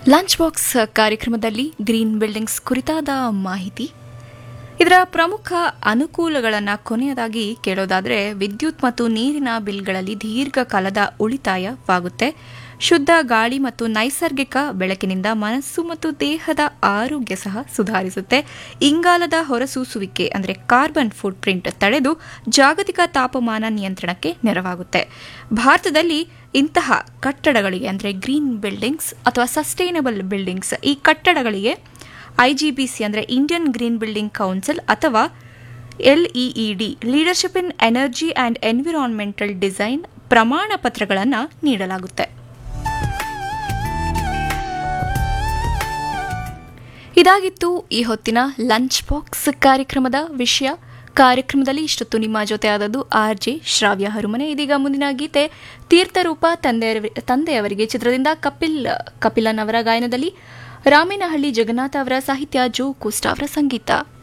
lunch box ಕಾರ್ಯಕ್ರಮದಲ್ಲಿ green buildings ಕುರಿತಾದ ಮಾಹಿತಿ ಇದರ ಪ್ರಮುಖ ಅನುಕೂಲಗಳನ್ನು ಕೊನೆಯದಾಗಿ ಕೇಳೋದಾದರೆ ವಿದ್ಯುತ್ ಮತ್ತು ನೀರಿನ ಬಿಲ್ಗಳಲ್ಲಿ ದೀರ್ಘಕಾಲದ ಉಳಿತಾಯವಾಗುತ್ತೆ ಶುದ್ಧ ಗಾಳಿ ಮತ್ತು ನೈಸರ್ಗಿಕ ಬೆಳಕಿನಿಂದ ಮನಸ್ಸು ಮತ್ತು ದೇಹದ ಆರೋಗ್ಯ ಸಹ ಸುಧಾರಿಸುತ್ತೆ ಇಂಗಾಲದ ಹೊರಸೂಸುವಿಕೆ ಅಂದರೆ ಕಾರ್ಬನ್ ಫುಟ್ ಪ್ರಿಂಟ್ ತಡೆದು ಜಾಗತಿಕ ತಾಪಮಾನ ನಿಯಂತ್ರಣಕ್ಕೆ ನೆರವಾಗುತ್ತೆ ಭಾರತದಲ್ಲಿ ಇಂತಹ ಕಟ್ಟಡಗಳಿಗೆ ಅಂದರೆ ಗ್ರೀನ್ ಬಿಲ್ಡಿಂಗ್ಸ್ ಅಥವಾ ಸಸ್ಟೈನಬಲ್ ಬಿಲ್ಡಿಂಗ್ಸ್ ಈ ಕಟ್ಟಡಗಳಿಗೆ ಐಜಿಬಿಸಿ ಅಂದರೆ ಇಂಡಿಯನ್ ಗ್ರೀನ್ ಬಿಲ್ಡಿಂಗ್ ಕೌನ್ಸಿಲ್ ಅಥವಾ LEED leadership in energy and environmental design ಪ್ರಮಾಣ ಪತ್ರಗಳನ್ನು ನೀಡಲಾಗುತ್ತೆ ಇದಾಗಿತ್ತು ಈ ಹೊತ್ತಿನ ಲಂಚ್ ಬಾಕ್ಸ್ ಕಾರ್ಯಕ್ರಮದ ವಿಷಯ ಕಾರ್ಯಕ್ರಮದಲ್ಲಿ ಇಷ್ಟೊತ್ತು ನಿಮ್ಮ ಜೊತೆ ಆದದ್ದು ಆರ್ ಜೆ ಶ್ರಾವ್ಯ ಹರುಮನೆ ಇದೀಗ ಮುಂದಿನ ಗೀತೆ ತೀರ್ಥರೂಪ ತಂದೆಯವರ ತಂದೆಯವರಿಗೆ ಚಿತ್ರದಿಂದ ಕಪಿಲ್ ಕಪಿಲನ್ ಅವರ ಗಾಯನದಲ್ಲಿ ರಾಮೇನಹಳ್ಳಿ ಜಗನ್ನಾಥ ಅವರ ಸಾಹಿತ್ಯ ಜೋ ಕುಸ್ಟ್ ಅವರ ಸಂಗೀತ